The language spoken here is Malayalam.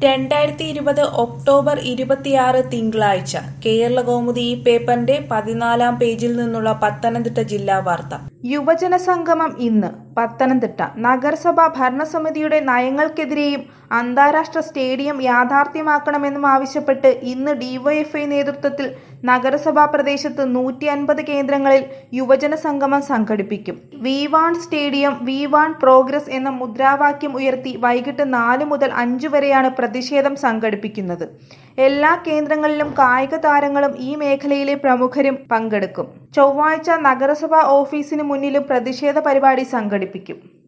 രണ്ടായിരത്തി ഇരുപത് ഒക്ടോബർ ഇരുപത്തിയാറ് തിങ്കളാഴ്ച കേരളകൗമുദി ഈ പേപ്പറിന്റെ പതിനാലാം പേജിൽ നിന്നുള്ള പത്തനംതിട്ട ജില്ലാ വാർത്ത യുവജന സംഗമം ഇന്ന് പത്തനംതിട്ട നഗരസഭാ ഭരണസമിതിയുടെ നയങ്ങൾക്കെതിരെയും അന്താരാഷ്ട്ര സ്റ്റേഡിയം യാഥാർത്ഥ്യമാക്കണമെന്നും ആവശ്യപ്പെട്ട് ഇന്ന് ഡിവൈഎഫ്ഐ നേതൃത്വത്തിൽ നഗരസഭാ പ്രദേശത്ത് നൂറ്റി അൻപത് കേന്ദ്രങ്ങളിൽ യുവജന സംഗമം സംഘടിപ്പിക്കും we want stadium we want progress എന്ന മുദ്രാവാക്യം ഉയർത്തി വൈകിട്ട് നാല് മുതൽ അഞ്ചു വരെയാണ് പ്രതിഷേധം സംഘടിപ്പിക്കുന്നത് എല്ലാ കേന്ദ്രങ്ങളിലും കായിക താരങ്ങളും ഈ മേഖലയിലെ പ്രമുഖരും പങ്കെടുക്കും ചൊവ്വാഴ്ച നഗരസഭാ ഓഫീസിന് മുന്നിലും പ്രതിഷേധ പരിപാടി സംഘടിപ്പിക്കും